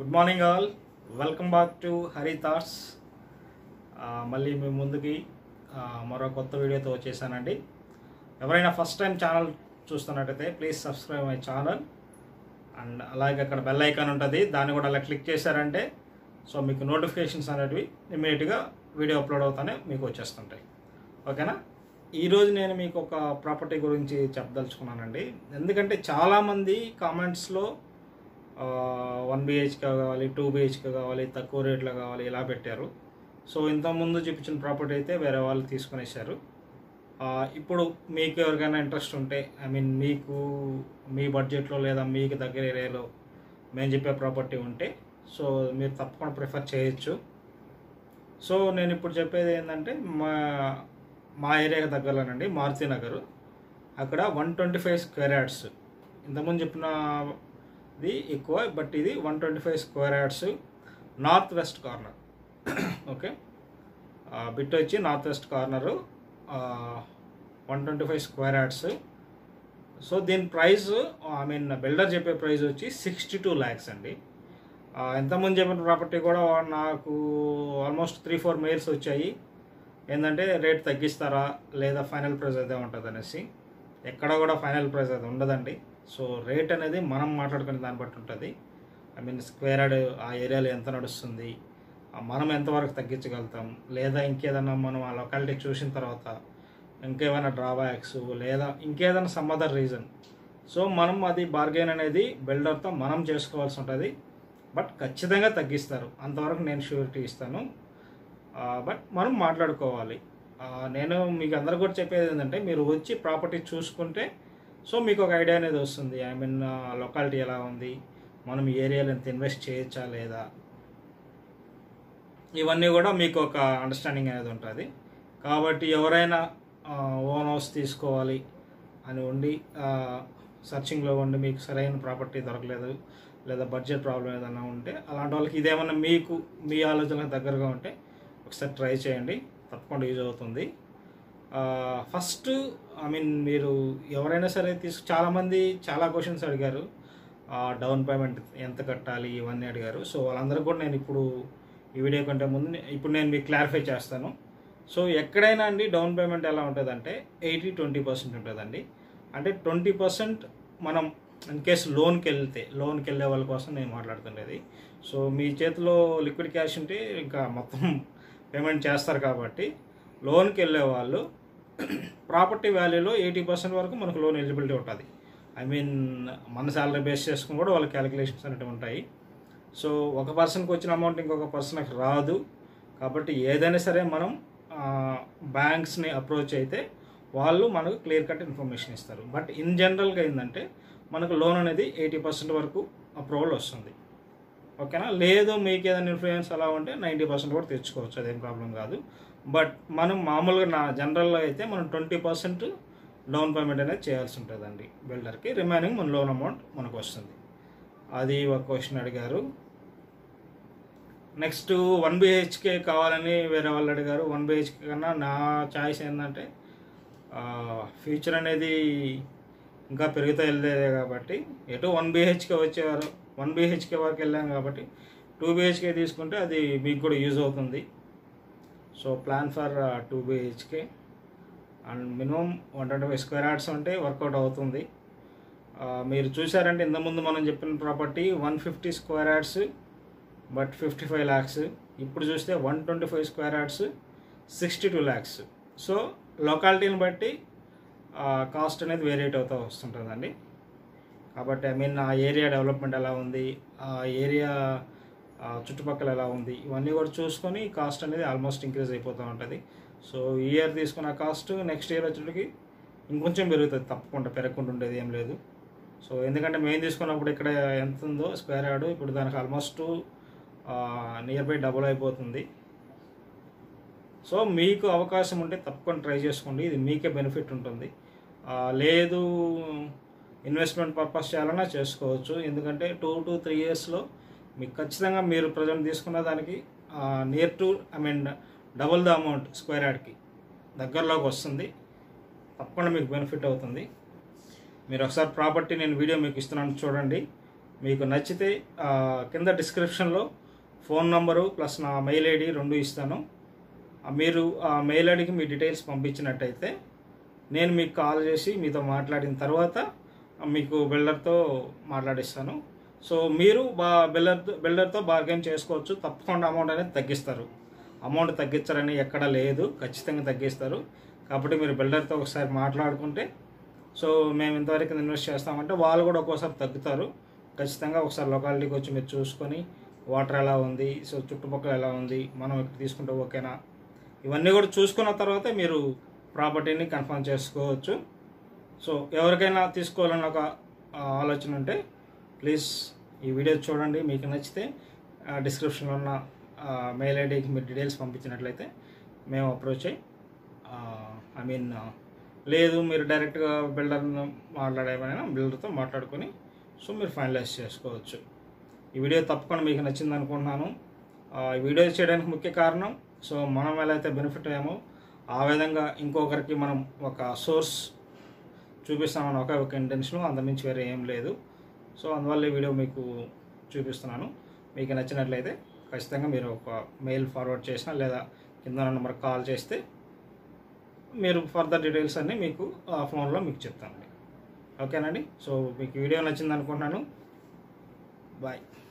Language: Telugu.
good morning all welcome back to Hari thoughts మళ్ళీ మీ ముందుకి ఆ, మరో కొత్త వీడియోతో వచ్చేసానండి ఎవరైనా ఫస్ట్ టైం ఛానల్ చూస్తున్నట్టయితే please subscribe my channel and అలాగే అక్కడ బెల్ ఐకాన్ ఉంటుంది దాన్ని కూడా అలా క్లిక్ చేశారంటే సో మీకు నోటిఫికేషన్స్ అనేటివి ఇమీడియట్గా వీడియో అప్లోడ్ అవుతానే మీకు వచ్చేస్తుంటాయి ఓకేనా ఈరోజు నేను మీకు ఒక ప్రాపర్టీ గురించి చెప్పదలుచుకున్నానండి ఎందుకంటే చాలామంది కామెంట్స్లో వన్ బిహెచ్కే కావాలి టూ బిహెచ్కే కావాలి తక్కువ రేట్లో కావాలి ఇలా పెట్టారు సో ఇంతకుముందు చూపించిన ప్రాపర్టీ అయితే వేరే వాళ్ళు తీసుకునేసారు ఆ, ఇప్పుడు మీకు ఎవరికైనా ఇంట్రెస్ట్ ఉంటే ఐ మీన్ మీకు మీ బడ్జెట్లో లేదా మీకు దగ్గర ఏరియాలో మేము చెప్పే ప్రాపర్టీ ఉంటే సో మీరు తప్పకుండా ప్రిఫర్ చేయొచ్చు సో నేను ఇప్పుడు చెప్పేది ఏంటంటే మా మా ఏరియాకి దగ్గరలోనండి మారుతి నగర్ అక్కడ one twenty five square yards ఇంతకుముందు చెప్పినది ఎక్కువ బట్ ఇది one twenty five square yards north west corner okay బిట్ వచ్చి north west corner one twenty five square yards so దీని ప్రైస్ ఐ మీన్ బిల్డర్ చెప్పే ప్రైస్ వచ్చి సిక్స్టీ టూ ల్యాక్స్ అండి ఆ, ఎంతమంది చెప్పిన ప్రాపర్టీ కూడా నాకు ఆల్మోస్ట్ త్రీ ఫోర్ మెయిల్స్ వచ్చాయి ఏంటంటే రేట్ తగ్గిస్తారా లేదా ఫైనల్ ప్రైస్ అదే ఉంటుంది అనేసి ఎక్కడ కూడా ఫైనల్ ప్రైస్ అది ఉండదండి సో రేట్ అనేది మనం మాట్లాడుకునే దాన్ని బట్టి ఉంటుంది ఐ మీన్ స్క్వేర్ యార్డ్ ఆ ఏరియాలో ఎంత నడుస్తుంది ఆ మనం ఎంతవరకు తగ్గించగలుగుతాం లేదా ఇంకేదన్నా మనం ఆ లొకాలిటీ చూసిన తర్వాత ఇంకేమైనా డ్రాబ్యాక్స్ లేదా ఇంకేదైనా సమ్ అదర్ రీజన్ సో మనం అది బార్గెన్ అనేది బిల్డర్తో మనం చేసుకోవాల్సి ఉంటుంది బట్ ఖచ్చితంగా తగ్గిస్తారు అంతవరకు నేను షూరిటీ ఇస్తాను బట్ మనం మాట్లాడుకోవాలి ఆ, నేను మీకు అందరు కూడా చెప్పేది ఏంటంటే మీరు వచ్చి ప్రాపర్టీ చూసుకుంటే సో మీకు ఒక ఐడియా అనేది వస్తుంది ఐ మీన్ లొకాలిటీ ఎలా ఉంది మనం ఈ ఏరియాలో ఎంత ఇన్వెస్ట్ చేయొచ్చా లేదా ఇవన్నీ కూడా మీకు ఒక అండర్స్టాండింగ్ అనేది ఉంటుంది కాబట్టి ఎవరైనా ఓన్ హౌస్ తీసుకోవాలి అని ఉండి సర్చింగ్లో ఉండి మీకు సరైన ప్రాపర్టీ దొరకలేదు లేదా బడ్జెట్ ప్రాబ్లం ఏదైనా ఉంటే అలాంటి వాళ్ళకి ఇదేమన్నా మీకు మీ ఆలోచనలకు దగ్గరగా ఉంటే ఒకసారి ట్రై చేయండి తప్పకుండా యూజ్ అవుతుంది ఫస్ట్ ఐ మీన్ మీరు ఎవరైనా సరే తీసుకు చాలామంది చాలా క్వశ్చన్స్ అడిగారు డౌన్ పేమెంట్ ఎంత కట్టాలి ఇవన్నీ అడిగారు సో వాళ్ళందరూ కూడా నేను ఇప్పుడు ఈ వీడియో కంటే ముందు నే- ఇప్పుడు నేను మీకు క్లారిఫై చేస్తాను సో ఎక్కడైనా అండి డౌన్ పేమెంట్ ఎలా ఉంటుందంటే ఎయిటీ ట్వంటీ పర్సెంట్ ఉంటుందండి అంటే ట్వంటీ పర్సెంట్ మనం ఇన్ కేస్ లోన్కి వెళ్తే లోన్కి వెళ్ళే వాళ్ళ కోసం నేను మాట్లాడుతుండేది సో మీ చేతిలో లిక్విడ్ క్యాష్ ఉంటే ఇంకా మొత్తం పేమెంట్ చేస్తారు కాబట్టి లోన్కి వెళ్ళే వాళ్ళు ప్రాపర్టీ వాల్యూలో ఎయిటీ పర్సెంట్ వరకు మనకు లోన్ ఎలిజిబిలిటీ ఉంటుంది ఐ మీన్ మన శాలరీ బేస్ చేసుకుని కూడా వాళ్ళ క్యాలిక్యులేషన్స్ అనేవి ఉంటాయి సో ఒక పర్సన్కి వచ్చిన అమౌంట్ ఇంకొక పర్సన్కి రాదు కాబట్టి ఏదైనా సరే మనం బ్యాంక్స్ని అప్రోచ్ అయితే వాళ్ళు మనకు క్లియర్ కట్ ఇన్ఫర్మేషన్ ఇస్తారు బట్ ఇన్ జనరల్గా ఏంటంటే మనకు లోన్ అనేది ఎయిటీ పర్సెంట్ వరకు అప్రూవల్ వస్తుంది ఓకేనా లేదు మీకు ఏదైనా ఇన్ఫ్లుయెన్స్ అలా ఉంటే నైంటీ పర్సెంట్ కూడా తెచ్చుకోవచ్చు అదేం ప్రాబ్లం కాదు బట్ మనం మామూలుగా నా జనరల్లో అయితే మనం ట్వంటీ పర్సెంట్ డౌన్ పేమెంట్ అనేది చేయాల్సి ఉంటుందండి బిల్డర్కి రిమైనింగ్ మన లోన్ అమౌంట్ మనకు వస్తుంది అది ఒక క్వశ్చన్ అడిగారు నెక్స్ట్ వన్ బిహెచ్కే కావాలని వేరే వాళ్ళు అడిగారు వన్ బిహెచ్కే కన్నా నా చాయిస్ ఏంటంటే ఫ్యూచర్ అనేది ఇంకా పెరుగుతూ వెళ్ళేదే కాబట్టి ఎటు వన్ బిహెచ్కే వచ్చేవారు వన్ బిహెచ్కే వరకు వెళ్ళాం కాబట్టి టూ బిహెచ్కే తీసుకుంటే అది మీకు కూడా యూజ్ అవుతుంది so plan for two BHK and minimum one twenty five square yards ఉంటే వర్కౌట్ అవుతుంది ఆ, మీరు చూసారంటే ఇంతకుముందు మనం చెప్పిన property one fifty square yards but fifty five lakhs ఇప్పుడు చూస్తే one twenty five square yards sixty two lakhs so లొకాలిటీని బట్టి కాస్ట్ అనేది వేరియేట్ అవుతూ వస్తుంటుందండి కాబట్టి ఐ మీన్ ఆ ఏరియా డెవలప్మెంట్ ఎలా ఉంది ఆ ఏరియా చుట్టుపక్కల ఎలా ఉంది ఇవన్నీ కూడా చూసుకొని కాస్ట్ అనేది ఆల్మోస్ట్ ఇంక్రీజ్ అయిపోతూ ఉంటుంది సో ఈ ఇయర్ తీసుకున్న కాస్ట్ నెక్స్ట్ ఇయర్ వచ్చేటికి ఇంకొంచెం పెరుగుతుంది తప్పకుండా పెరగకుండా ఉండేది ఏం లేదు సో ఎందుకంటే మేము తీసుకున్నప్పుడు ఇక్కడ ఎంత ఉందో స్క్వేర్ యార్డ్ ఇప్పుడు దానికి ఆల్మోస్ట్ నియర్ బై డబుల్ అయిపోతుంది సో మీకు అవకాశం ఉంటే తప్పకుండా ట్రై చేసుకోండి ఇది మీకే బెనిఫిట్ ఉంటుంది ఆ, లేదు ఇన్వెస్ట్మెంట్ పర్పస్ చేయాలన్నా చేసుకోవచ్చు ఎందుకంటే టూ టు త్రీ ఇయర్స్లో మీకు ఖచ్చితంగా మీరు ప్రజెంట్ తీసుకున్న దానికి near to I mean double the amount square యార్డ్కి దగ్గరలోకి వస్తుంది తప్పకుండా మీకు బెనిఫిట్ అవుతుంది మీరు ఒకసారి ప్రాపర్టీ నేను వీడియో మీకు ఇస్తున్నాను చూడండి మీకు నచ్చితే ఆ, కింద డిస్క్రిప్షన్లో ఫోన్ నంబరు ప్లస్ నా మెయిల్ ఐడి రెండు ఇస్తాను ఆ, మీరు ఆ మెయిల్ ఐడికి మీ డీటెయిల్స్ పంపించినట్టయితే నేను మీకు కాల్ చేసి మీతో మాట్లాడిన తర్వాత ఆ, మీకు బిల్డర్తో మాట్లాడిస్తాను సో మీరు బా బిల్డర్ బిల్డర్తో బార్గెన్ చేసుకోవచ్చు తప్పకుండా అమౌంట్ అనేది తగ్గిస్తారు అమౌంట్ తగ్గించారని ఎక్కడ లేదు ఖచ్చితంగా తగ్గిస్తారు కాబట్టి మీరు బిల్డర్తో ఒకసారి మాట్లాడుకుంటే సో మేము ఇంతవరకు ఇన్వెస్ట్ చేస్తామంటే వాళ్ళు కూడా ఒక్కోసారి తగ్గుతారు ఖచ్చితంగా ఒకసారి లొకాలిటీకి వచ్చి మీరు చూసుకొని వాటర్ ఎలా ఉంది సో చుట్టుపక్కల ఎలా ఉంది మనం ఇక్కడ తీసుకుంటే ఓకేనా ఇవన్నీ కూడా చూసుకున్న తర్వాతే మీరు ప్రాపర్టీని కన్ఫర్మ్ చేసుకోవచ్చు సో ఎవరికైనా తీసుకోవాలన్న ఒక ఆ, ఆలోచన ఉంటే ప్లీజ్ ఈ వీడియో చూడండి మీకు నచ్చితే డిస్క్రిప్షన్లో ఉన్న మెయిల్ ఐడికి మీరు డీటెయిల్స్ పంపించినట్లయితే మేము అప్రోచ్ అయ్యి ఐ మీన్ లేదు మీరు డైరెక్ట్గా బిల్డర్ మాట్లాడేమైనా బిల్డర్తో మాట్లాడుకొని సో మీరు ఫైనలైజ్ చేసుకోవచ్చు ఈ వీడియో తప్పకుండా మీకు నచ్చింది అనుకుంటున్నాను ఆ, ఈ వీడియో చేయడానికి ముఖ్య కారణం సో మనం ఎలా అయితే బెనిఫిట్ అయ్యామో ఆ విధంగా ఇంకొకరికి మనం ఒక సోర్స్ చూపిస్తామని ఒక ఒక ఇంటెన్షన్ అంతమించి వేరే ఏం లేదు సో అందువల్ల ఈ వీడియో మీకు చూపిస్తున్నాను మీకు నచ్చినట్లయితే ఖచ్చితంగా మీరు ఒక మెయిల్ ఫార్వర్డ్ చేసినా లేదా కింద నెంబర్ కాల్ చేస్తే మీరు ఫర్దర్ డీటెయిల్స్ అన్నీ మీకు ఆ ఫోన్లో మీకు చెప్తానండి ఓకేనండి సో మీకు వీడియో నచ్చింది అనుకుంటున్నాను బాయ్